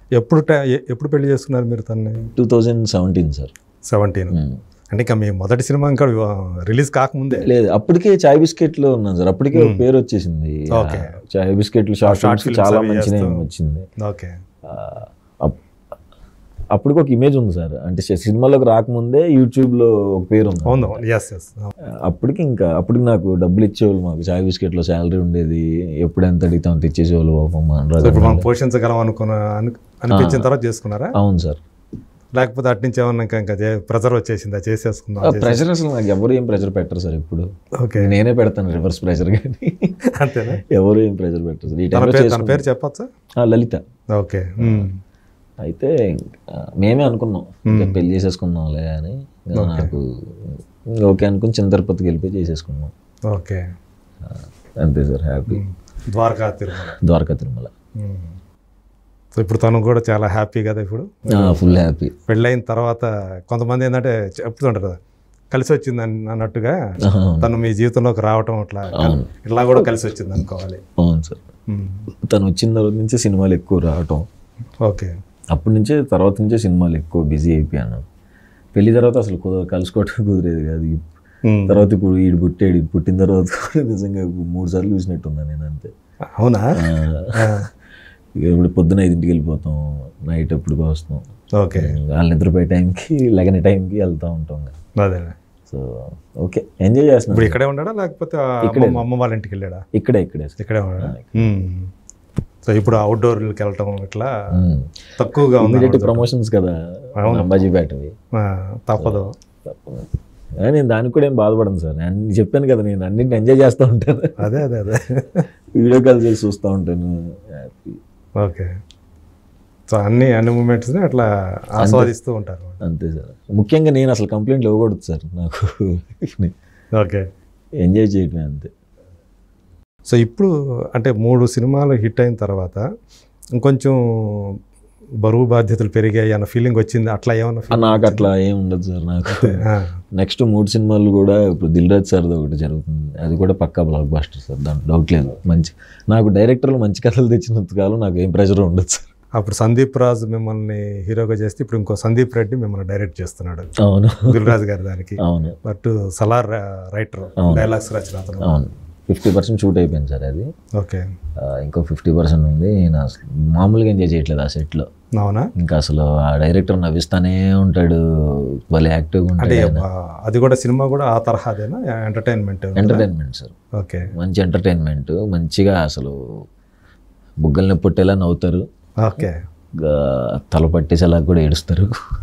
ఎప్పుడు టై- ఎ- ఎప్పుడు పెళ్లి చేసుకున్నారు మీరు తన్ని two thousand seventeen sir seventeen అంటే ఇంకా మీ మొదటి సినిమా ఇంకా రిలీజ్ కాకముందే లేదు అప్పటికే చాయ్ బిస్కెట్ లో ఉన్నాను సార్ అప్పటికే ఒక పేరు వచ్చేసింది Okay. ఆ, చాయ్ బిస్కెట్లు షార్ట్ Short ఫిల్మ్స్ films చాలా అవి మంచి చేస్తూ. నేమ్ వచ్చింది ఓకే ఆ, అప్- అప్పటికి ఒక ఇమేజ్ ఉంది సార్ అంటే సి- సినిమాలోకి రాకముందే యూట్యూబ్ లో ఒక పేరు ఉంది అవును ఎస్ ఎస్ అప్పటికి ఇంకా అప్పటికి నాకు డబ్బులు ఇచ్చేవాళ్ళు మాకు చాయ్ బిస్కెట్ లో శాలరీ ఉండేది ఎప్పుడు ఎంత అడిగితే అంత ఇచ్చేసేవాళ్ళు పాపం మా అనురాధ ఇప్పుడు మనం అన్నది. పోషించగలం అనుకున్న అను- అనిపించిన తర్వాత చేసుకున్నారా అవును సార్ లేకపోతే అటు నుంచి ఏమన్నా ఇంకా ఇంకా ప్రెజర్ వచ్చేసిందా చేసేసుకుందాం చేసే- ప్రెషర్ అసలు నాకు ఎవరు ఏం ప్రెషర్ పెట్టరు సార్ ఇప్పుడు ఓకే నేనే పెడతాను రివర్స్ ప్రెషర్ కానీ అంతేనా ఎవరు ఏం ప్రెషర్ పెట్టరు సార్ ఈ తన టైంలో పేరు తన చేసుకున్నా- పేరు చెప్పచ్చా ఆ, లలిత ఓకే మ్మ్. అయితే ఆ, మేమే అనుకున్నాం ఇంకా పెళ్లి చేసేసుకుందాంలే అని ఇంకా నాకు ఇంకా ఓకే అనుకుని చిన్న తిరుపతికి వెళ్ళిపోయి చేసేసుకున్నాం ఓకే ఆ, అంతే సార్ హ్యాపీ ద్వారకా తిరుమల ద్వారకా తిరుమల మ్మ్. సో ఇప్పుడు తను కూడా చాలా హ్యాపీ కదా ఇప్పుడు ఫుల్ హ్యాపీ పెళ్ళైన తర్వాత కొంతమంది ఏంటంటే చెప్తుంటారు కదా కలిసి వచ్చింది అన్- అన్నట్టుగా తను మీ జీవితంలోకి రావటం అట్లా ఇట్లా కూడా కలిసి వచ్చింది అనుకోవాలి అవును సార్ మ్మ్. తను వచ్చిన తర్వాత నుంచే సినిమాలు ఎక్కువ రావటం ఓకే అప్పటి నుంచే తర్వాత నుంచే సినిమాలు ఎక్కువ బిజీ అయిపోయాను పెళ్లి తర్వాత అసలు కుదర కలుసుకోవటం కుదిరేది కాదు మ్మ్. తర్వాత ఇప్పుడు ఈడు పుట్టాడు ఈడు పుట్టిన తర్వాత కూడా నిజంగా మూడు సార్లు చూసినట్టున్నా నేను అంతే అవునా ఆ, ఇక ఇప్పుడు పొద్దున ఐదింటికి వెళ్ళిపోతాం నైట్ ఎప్పుడు వస్తాం ఓకే వాళ్ళు నిద్రపోయే టైంకి లగని టైంకి వెళ్తూ ఉంటాం అదే సో ఓకే ఎంజాయ్ చేస్తున్నాం ఇప్పుడు ఇక్కడే ఉన్నాడా లేకపోతే ఆ అమ్మమ్మ అమ్మ వాళ్ళ ఇంటికి వెళ్ళాడా ఇక్కడే ఇక్కడే సార్ ఇక్కడే ఉన్నాడా మ్మ్. సో ఇప్పుడు అవుట్డోర్కి వెళ్ళటం ఇట్లా మ్మ్. తక్కువగా ఉంది ఇమీడియట్ ప్రమోషన్స్ కదా అంబాజీపేటవి ఆ, తప్పదు తప్పదు. కానీ నేను దానికి కూడా ఏం బాధపడను సార్ నేను చెప్పాను కదా నేను అన్నింటిని ఎంజాయ్ చేస్తూ ఉంటాను అదే అదే అదే వీడియో కాల్ చేసి చూస్తూ ఉంటాను హ్యాపీ ఓకే సో అన్ని అన్ని మూమెంట్స్ని అట్లా ఆస్వాదిస్తూ ఉంటారు అంతే సార్ ముఖ్యంగా నేను అసలు కంప్లైంట్లు ఇవ్వకూడదు సార్ నాకు ఓకే ఎంజాయ్ చేయటమే అంతే సో ఇప్పుడు అంటే మూడు సినిమాలు హిట్ అయిన తర్వాత ఇంకొంచెం బరువు బాధ్యతలు పెరిగాయి అన్న ఫీలింగ్ వచ్చింది అట్లా ఏమన్నా ఆ, నాకు అట్లా ఏం ఉండదు సార్ నాకు ఆ, నెక్స్ట్ మూడు సినిమాలు కూడా ఇప్పుడు దిల్ రాజ్ సార్ది ఒకటి జరుగుతుంది అది కూడా పక్కా బ్లాక్ బాస్టర్ సార్ దాంట్లో డౌట్ లేదు మంచి నాకు డైరెక్టర్లు మంచి కథలు తెచ్చినంత కాలం నాకు ఏం ప్రెషర్ ఉండదు సార్ అప్పుడు సందీప్ రాజు మిమ్మల్ని హీరోగా చేస్తే ఇప్పుడు ఇంకో సందీప్ రెడ్డి మిమ్మల్ని డైరెక్ట్ చేస్తున్నాడు అవును దిల్రాజు గారి దానికి అవును బట్ సలార్ రైటర్ డైలాగ్స్ రచన అతను అవును ఫిఫ్టీ పర్సెంట్ షూట్ అయిపోయింది సార్ అది ఓకే ఆ, ఇంకో ఫిఫ్టీ పర్సెంట్ ఉంది నేను అసలు మామూలుగా ఎంజాయ్ చేయట్లేదు ఆ సెట్లో అవునా ఇంకా అసలు ఆ డైరెక్టర్ నవ్విస్తానే ఉంటాడు భలే యాక్టివ్గా అంటే ఉంటాడు ఆ, అది కూడా సినిమా కూడా ఆ తరహాదేనా ఎంటర్టైన్మెంట్ ఎంటర్టైన్మెంట్ సార్ ఓకే మంచి ఎంటర్టైన్మెంట్ మంచిగా అసలు బుగ్గల్ని పుట్టేలా నవ్వుతారు ఓకే గా తల పట్టేసేలా కూడా ఏడుస్తారు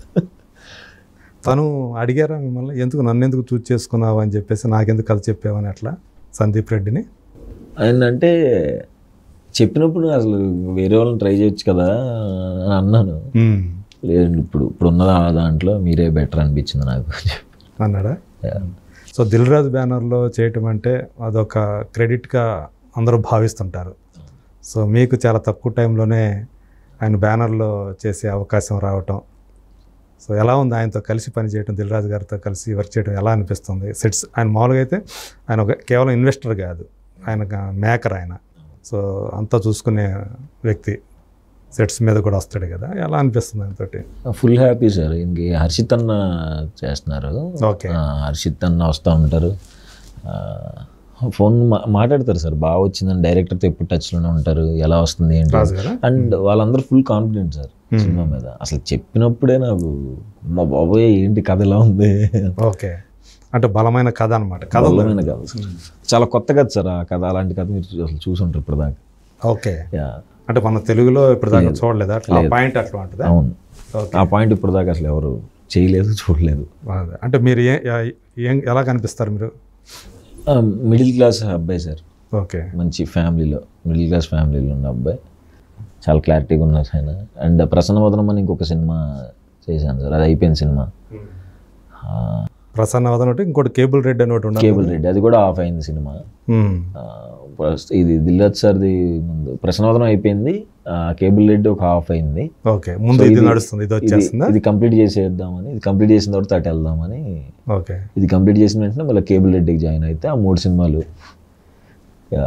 తను అడిగారా మిమ్మల్ని ఎందుకు నన్ను ఎందుకు చూజ్ చేసుకున్నావు అని చెప్పేసి నాకెందుకు కలిసి చెప్పావని అట్లా సందీప్ రెడ్డిని ఏంటంటే చెప్పినప్పుడు అసలు వేరే వాళ్ళని ట్రై చేయొచ్చు కదా అని అన్నాను లేదు ఇప్పుడు ఇప్పుడు ఉన్న దాంట్లో మీరే బెటర్ అనిపించింది నాకు అన్నాడా సో దిల్ రాజు బ్యానర్లో చేయటం అంటే అదొక క్రెడిట్గా అందరూ భావిస్తుంటారు సో మీకు చాలా తక్కువ టైంలోనే ఆయన బ్యానర్లో చేసే అవకాశం రావటం సో ఎలా ఉంది ఆయనతో కలిసి పనిచేయడం దిల్ రాజు గారితో కలిసి వర్క్ చేయడం ఎలా అనిపిస్తుంది సెట్స్ ఆయన మామూలుగా అయితే ఆయన ఒక కేవలం ఇన్వెస్టర్ కాదు ఆయన మేకర్ ఆయన సో అంతా చూసుకునే వ్యక్తి సెట్స్ మీద కూడా వస్తాడు కదా ఎలా అనిపిస్తుంది ఆయనతోటి ఫుల్ హ్యాపీ సార్ ఇంక హర్షిత్ అన్న చేస్తున్నారు ఓకే ఆ, హర్షిత్ అన్న వస్తూ ఉంటారు ఆ, ఫోన్ మా- మాట్లాడతారు సార్ బాగా వచ్చిందని డైరెక్టర్తో ఎప్పుడు టచ్లోనే ఉంటారు ఎలా వస్తుంది ఏంటి రాజు గారా అండ్ వాళ్ళందరూ ఫుల్ కాన్ఫిడెంట్ సార్ సినిమా మీద అసలు చెప్పినప్పుడే నాకు మా బాబోయ్ ఏంటి కథ ఎలా ఉంది ఓకే అంటే బలమైన కథ అనమాట కథ బలమైన కథ సార్ చాలా కొత్త కథ సార్ ఆ కథ అలాంటి కథ మీరు చూ- అసలు చూసుంటారు ఇప్పుడు దాకా ఓకే యా అంటే మన తెలుగులో ఇప్పుడు దాకా చూడలేదు అట్లా పాయింట్ అట్లా ఉంటుంది అవును ఓకే ఆ పాయింట్ ఇప్పుడు దాకా అసలు ఎవరు చేయలేదు చూడలేదు అదే. అంటే మీరు ఏ ఏ- ఏం ఎలా కనిపిస్తారు మీరు మిడిల్ క్లాస్ అబ్బాయి సార్ ఓకే మంచి ఫ్యామిలీలో మిడిల్ క్లాస్ ఫ్యామిలీలో ఉన్న అబ్బాయి చాలా క్లారిటీగా ఉన్నారు ఆయన అండ్ ప్రసన్న వదనం అని ఇంకొక సినిమా చేశాను సార్ అది అయిపోయింది సినిమా ప్రసన్న వదన ఒకటి ఇంకోటి కేబుల్ రెడ్ అని ఒకటి ఉండాలి కేబుల్ రెడ్డి అది కూడా ఆఫ్ అయింది సినిమా మ్మ్. ఆ, ప్రస్- ఇది దిల్రాజ్ సార్ది ముందు ప్రశ్నవదనం అయిపోయింది ఆ, కేబుల్ రెడ్డి ఒక హాఫ్ అయింది ఓకే ముందు ఇది నడుస్తుంది ఇది ఇది వచ్చేస్తుందా ఇది కంప్లీట్ చేసేద్దామని ఇది కంప్లీట్ చేసిన తర్వాత అటు వెళ్దామని ఓకే ఇది కంప్లీట్ చేసిన వెంటనే మళ్ళీ కేబుల్ రెడ్డికి జాయిన్ అయితే ఆ మూడు సినిమాలు యా,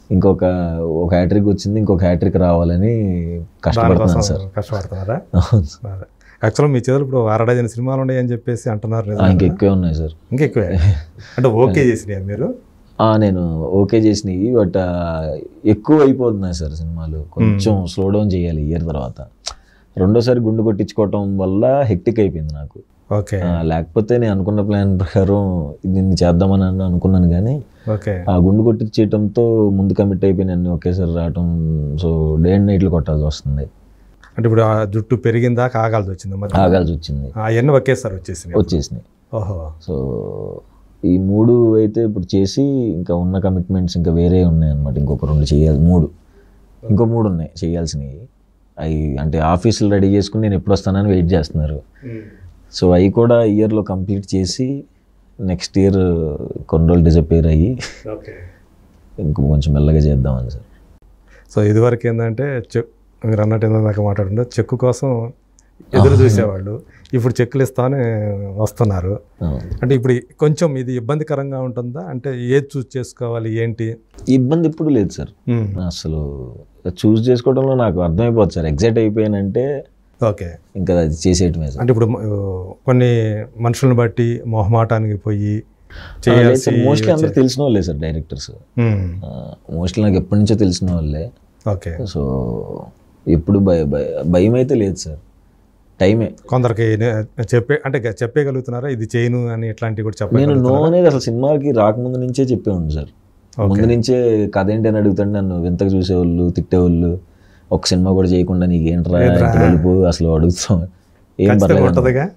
ఇంకొక ఒక హ్యాట్రిక్ వచ్చింది ఇంకొక హ్యాట్రిక్ రావాలని కష్టపడుతున్నాను సార్ కష్టపడుతున్నారా అవును సార్. అదే యాక్చువల్గా మీ చేతులు ఇప్పుడు అర డజన్ సినిమాలు ఉన్నాయి అని చెప్పేసి అంటున్నారు ఆ, నిజమేనా? ఇంకెక్కువే ఉన్నాయి సార్ ఇంకెక్కువే అంటే ఓకే చేసినాయా మీరు ఆ, నేను ఓకే చేసినవి బట్ ఆ, ఎక్కువ అయిపోతున్నాయి సార్ సినిమాలు కొంచెం స్లో డౌన్ చేయాలి ఇయర్ తర్వాత రెండోసారి గుండు కొట్టించుకోవటం వల్ల హెక్టిక్ అయిపోయింది నాకు ఓకే ఆ, లేకపోతే నేను అనుకున్న ప్లాన్ ప్రకారం దీన్ని చేద్దామని అను- అనుకున్నాను కానీ ఓకే ఆ గుండు కొట్టించేయటంతో ముందు కమిట్ అయిపోయి అన్ని ఒకేసారి రావటం సో డే అండ్ నైట్లు కొట్టాల్సి వస్తుంది అంటే ఇప్పుడు ఆ జుట్టు పెరిగిందా ఆగాల్సి వచ్చింది మరి ఆగాల్సి వచ్చింది అవన్నీ ఒకేసారి వచ్చేసినాయి వచ్చేసినాయి ఓహో సో ఈ మూడు అయితే ఇప్పుడు చేసి ఇంకా ఉన్న కమిట్మెంట్స్ ఇంకా వేరే ఉన్నాయి అనమాట ఇంకొక రెండు చేయాలి మూడు ఇంకో మూడు ఉన్నాయి చేయాల్సినవి అవి అంటే ఆఫీసులు రెడీ చేసుకుని నేను ఎప్పుడు వస్తానని వెయిట్ చేస్తున్నారు సో అవి కూడా ఇయర్లో కంప్లీట్ చేసి నెక్స్ట్ ఇయర్ కొన్ని రోజులు డిసపేర్ అయ్యి ఓకే ఇంకో కొంచెం మెల్లగా చేద్దామని సార్ సో ఇదివరకు ఏంటంటే చెక్ మీరు అన్నట్టు ఏంటంటే మాట్లాడుతుంటే చెక్కు కోసం ఎదురు చూసేవాళ్ళు ఇప్పుడు చెక్కులు ఇస్తామని వస్తున్నారు అంటే ఇప్పుడు కొంచెం ఇది ఇబ్బందికరంగా ఉంటుందా అంటే ఏది చూస్ చేసుకోవాలి ఏంటి ఇబ్బంది ఇప్పుడు లేదు సార్ మ్మ్. అసలు చూస్ చేసుకోవడంలో నాకు అర్థమైపోతుంది సార్ ఎగ్జైట్ అయిపోయానంటే ఓకే ఇంకా అది చేసేయటమే సార్ అంటే ఇప్పుడు మ- కొన్ని మనుషులను బట్టి మొహమాటానికి పోయి చేయాల్సి మోస్ట్లీ అందరికి తెలిసిన వాళ్ళే సార్ డైరెక్టర్స్ మ్మ్. మోస్ట్లీ నాకు ఎప్పటి నుంచో తెలిసిన వాళ్ళే ఓకే సో ఎప్పుడు భయ భయ- భయం అయితే లేదు సార్ టైమే కొందరికి నే- చెప్పే అంటే గ- చెప్పేయగలుగుతున్నారా ఇది చేయను అని ఇట్లాంటివి కూడా నేను చెప్పాను నో అనేది అసలు సినిమాకి రాకముందు నుంచే చెప్పేవాడిని సార్ ముందు నుంచే కథ ఏంటి అని అడుగుతాడు నన్ను వింతకు చూసేవాళ్ళు తిట్టేవాళ్ళు ఒక సినిమా కూడా చేయకుండా నీకు ఏంట్రా ఇంత వెలుపు అసలు అడుగుతాం ఏం పర్లేదు ఉంటుందిగా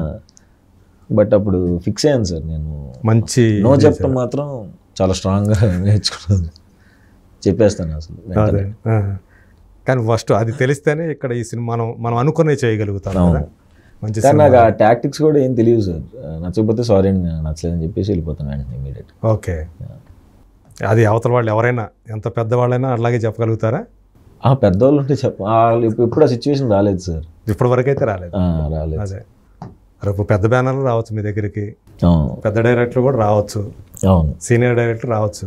బట్ అప్పుడు ఫిక్స్ అయ్యాను సార్ నేను మంచి నో చెప్పడం మాత్రం చాలా స్ట్రాంగ్గా నేర్చుకున్నాను చెప్పేస్తాను అసలు అదే ఆ. కానీ ఫస్ట్ అది తెలిస్తేనే ఇక్కడ ఈ సినిమా మనం మనం అనుకునే చేయగలుగుతాం కదా మంచి కానీ నాకు ఆ టాక్టిక్స్ కూడా ఏం తెలియదు సార్ నచ్చకపోతే సారీ అండి నాకు నచ్చలేదని చెప్పేసి వెళ్ళిపోతాను వెంటనే ఇమీడియట్ ఓకే అది అవతల వాళ్ళు ఎవరైనా ఎంత పెద్దవాళ్ళైనా అలాగే చెప్పగలుగుతారా ఆ పెద్దవాళ్ళు ఉంటే చెప్ప వాళ్ళు ఇప్పుడు ఎప్పుడు ఆ సిచ్యువేషన్ రాలేదు సార్ ఇప్పటి వరకు అయితే రాలేదు ఆ, రాలేదు అదే రేపు పెద్ద బ్యానర్లు రావచ్చు మీ దగ్గరికి అవును పెద్ద డైరెక్టర్ కూడా రావచ్చు అవును సీనియర్ డైరెక్టర్ రావచ్చు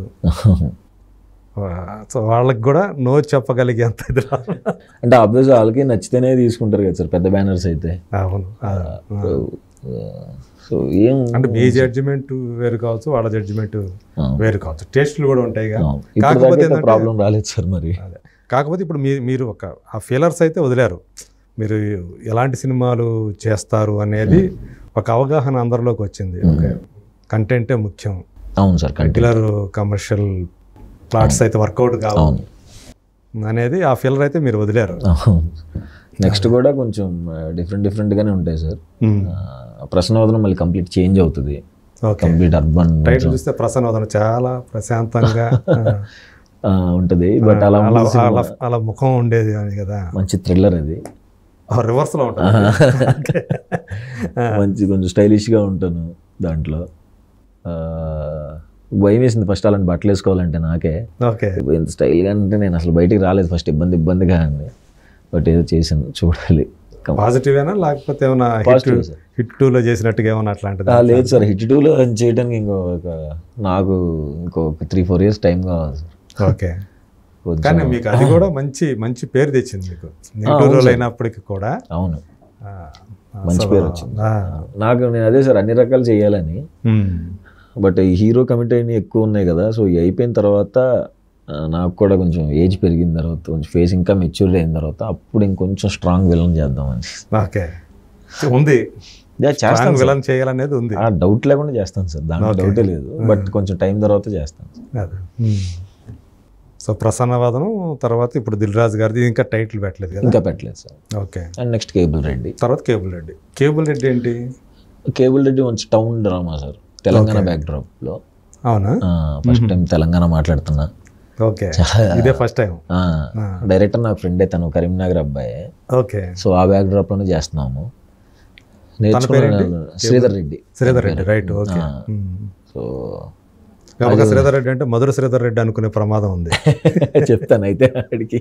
సో వాళ్ళకి కూడా నో చెప్పగలిగేంత ఇది రాదు. అంటే ఆబ్వియస్ వాళ్ళకి నచ్చితేనే తీసుకుంటారు కదా సార్ పెద్ద బ్యానర్స్ అయితే అవును అదే. సో ఏం అంటే మీ జడ్జిమెంట్ వేరు కావచ్చు వాళ్ళ జడ్జిమెంట్ అవును. వేరు కావచ్చు టేస్ట్లు కూడా ఉంటాయి కదా అవును. ఇప్పుడు కాకపోతే దాకా ఏంటంటే- ప్రాబ్లం రాలేదు సార్ మరి అదే కాకపోతే ఇప్పుడు మీ మీరు ఒక ఆ ఫీలర్స్ అయితే వదిలేరు మీరు ఎలాంటి సినిమాలు చేస్తారు అనేది ఒక అవగాహన అందరిలోకి వచ్చింది ఓకే కంటెంటే ముఖ్యం అవును సార్ కంటి రెగ్యులర్ కమర్షియల్ ప్లాట్స్ అయితే వర్కౌట్ కావు అవును అనేది ఆ ఫీలర్ అయితే మీరు వదిలేరు నెక్స్ట్ కూడా కొంచెం డిఫరెంట్ డిఫరెంట్గానే ఉంటాయి సార్ ప్రశ్నవదనం మళ్ళీ కంప్లీట్ చేంజ్ అవుతుంది ఓకే కంప్లీట్ అర్బన్ టైటిల్ చూస్తే ప్రసన్నవదన చాలా ప్రశాంతంగా ఆ, ఉంటుంది బట్ అలా అలా ఉండదు సినిమా. అలా అలా ముఖం ఉండేది అని కదా మంచి థ్రిల్లర్ అది రివర్స్ లో ఉంటుంది ఓకే. మంచి కొంచెం స్టైలిష్గా ఉంటాను దాంట్లో ఆ, భయం వేసింది ఫస్ట్ అలాంటి బట్టలు వేసుకోవాలంటే నాకే ఓకే ఇంత స్టైల్గా అంటే నేను అసలు బయటికి రాలేదు ఫస్ట్ ఇబ్బంది ఇబ్బందిగా అండి బట్ ఏదో చేశాను చూడాలి కం- పాజిటివ్ ఏనా లేకపోతే ఏమైనా hit Positive, sir. Hit two లో చేసినట్టుగా ఏమైనా అట్లాంటిది ఆ, లేదు సార్ హిట్ టూలో చేయడానికి ఇంకో ఒక నాకు ఇంకో త్రీ ఫోర్ ఇయర్స్ టైం కావాలి సార్ ఓకే కొంచెం కానీ మీకు అది కూడా మంచి మంచి పేరు తెచ్చింది మీకు నెగిటివ్ రోల్ అయినప్పటికీ కూడా అవును ఆ, మంచి అసలు, పేరు వచ్చింది ఆ, నాకు నేను అదే సార్ అన్ని రకాలు చేయాలని ఉమ్, బట్ ఈ హీరో కమిట్ అయినవి ఎక్కువ ఉన్నాయి కదా సో ఇవి అయిపోయిన తర్వాత ఆ, నాకు కూడా కొంచెం ఏజ్ పెరిగిన తర్వాత కొంచెం ఫేస్ ఇంకా మెచ్యూర్ అయిన తర్వాత అప్పుడు ఇంకొంచెం స్ట్రాంగ్ విలన్ చేద్దామని ఓకే ఉంది యా, చేస్తాను విలన్ చేయాలనేది ఉంది ఆ డౌట్ లేకుండా చేస్తాను సార్ దాంట్లో డౌటే లేదు బట్ కొంచెం టైం తర్వాత చేస్తాను అదే సో ప్రసన్నవాదనం తర్వాత ఇప్పుడు దిల్ రాజు గారిది ఇంకా టైటిల్ పెట్టలేదు కదా ఇంకా పెట్టలేదు sir okay and next cable Reddy తర్వాత కేబుల్ రెడ్డి కేబుల్ రెడ్డి ఏంటి కేబుల్ రెడ్డి మంచి town drama sir Telangana back డ్రాప్లో అవునా ఫస్ట్ టైం తెలంగాణ మాట్లాడుతున్నా ఓకే ఇదే ఫస్ట్ టైం డైరెక్టర్ నా ఫ్రెండే తను కరీంనగర్ అబ్బాయి ఓకే సో ఆ బ్యాక్ డ్రాప్లోనే చేస్తున్నాము నేర్చుకున్నాను శ్రీధర్ రెడ్డి శ్రీధర్ రెడ్డి రైట్ ఓకే ఆ. సో కాబట్టి శ్రీధర్ రెడ్డి అంటే మధుర శ్రీధర్ రెడ్డి అనుకునే ప్రమాదం ఉంది చెప్తాను అయితే ఆడికి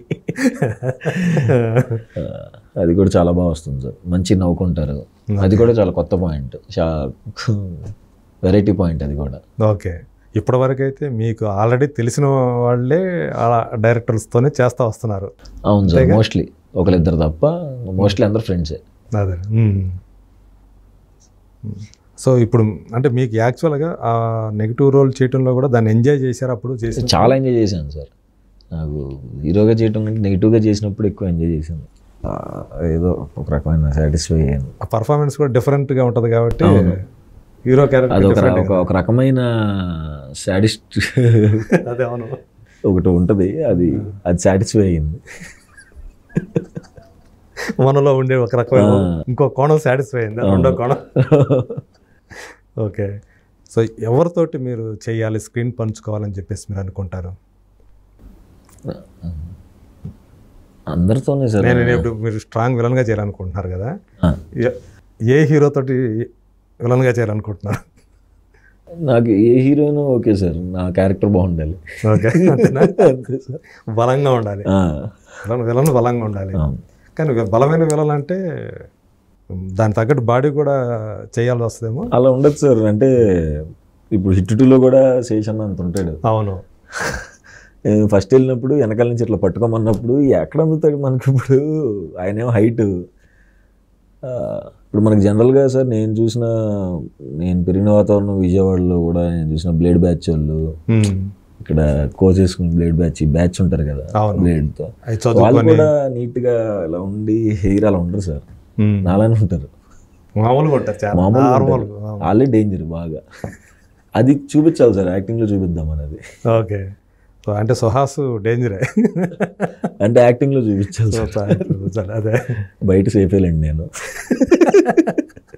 ఆ, అది కూడా చాలా బాగా వస్తుంది సార్ మంచి నవ్వుకుంటారు అది కూడా చాలా కొత్త పాయింట్ వెరైటీ పాయింట్ అది కూడా ఓకే ఇప్పటివరకు అయితే మీకు ఆల్రెడీ తెలిసిన వాళ్ళే ఆ డైరెక్టర్స్తోనే చేస్తూ వస్తున్నారు అవును సార్ మోస్ట్లీ ఒకరిద్దరు తప్ప మోస్ట్లీ అందరు ఫ్రెండ్సే అదే సో ఇప్పుడు అంటే మీకు యాక్చువల్గా ఆ నెగిటివ్ రోల్ చేయటంలో కూడా దాన్ని ఎంజాయ్ చేశారు అప్పుడు చేసి చాలా ఎంజాయ్ చేశాను సార్ నాకు హీరోగా చేయటం కంటే నెగిటివ్గా చేసినప్పుడు ఎక్కువ ఎంజాయ్ చేశాను ఆ, ఏదో ఒక రకమైన సాటిస్ఫై అయ్యాను ఆ పర్ఫార్మెన్స్ కూడా డిఫరెంట్గా ఉంటుంది కాబట్టి హీరో క్యారెక్టర్ అది ఒక ఒక ఒక రకమైన సాటిస్ట్ అదే అవును ఒకటి ఉంటుంది అది అది సాటిస్ఫై అయ్యింది మనలో ఉండే ఒక రకమైన ఇంకో కోణం సాటిస్ఫై అయింది రెండో కోణం ఓకే సో ఎవరితోటి మీరు చేయాలి స్క్రీన్ పంచుకోవాలని చెప్పేసి మీరు అనుకుంటారు అందరితోనే సార్ నేను ఇప్పుడు మీరు స్ట్రాంగ్ విలన్గా చేయాలనుకుంటున్నారు కదా ఆ, ఏ- ఏ హీరో తోటి విలన్గా చేయాలనుకుంటున్నారు నాకు ఏ హీరోయిన్ ఓకే సార్ నా క్యారెక్టర్ బాగుండాలి ఓకే అంతేనా బలంగా ఉండాలి ఆ, విలన్ విలన్ బలంగా ఉండాలి అవును. కానీ బలమైన విలన్ అంటే దాని తగ్గట్టు బాడీ కూడా చేయాల్సి వస్తుందేమో అలా ఉండదు సార్ అంటే ఇప్పుడు హిట్ టూలో కూడా శేషన్న అంత ఉంటాడు అవును ఫస్ట్ వెళ్ళినప్పుడు వెనకాల నుంచి ఇట్లా పట్టుకోమన్నప్పుడు ఎక్కడ అందుతాడు మనకి ఇప్పుడు ఆయనేమో హైట్ ఇప్పుడు మనకి జనరల్గా సార్ నేను చూసిన నేను పెరిగిన వాతావరణం విజయవాడలో కూడా నేను చూసిన బ్లేడ్ బ్యాచ్ వాళ్ళు ఉమ్. ఇక్కడ కోచ్ చేసుకుని బ్లేడ్ బ్యాచ్ బ్యాచ్ ఉంటారు కదా అవును. బ్లేడ్తో అవి వాళ్ళు చదువుకొని కూడా నీట్గా ఇలా ఉండి హెయిర్ అలా ఉండరు సార్ ఉమ్. నాలానే ఉంటారు మామూలుగా ఉంటారు చాలా మామూలుగా నార్మల్ ఉంటారు. వాళ్ళే డేంజర్ బాగా అది చూపించాలి సార్ యాక్టింగ్లో చూపిద్దాం అనేది ఓకే సో అంటే సుహాస్ డేంజరే అంటే యాక్టింగ్లో చూపించాలి సార్ అదే బయట సేఫేలండి నేను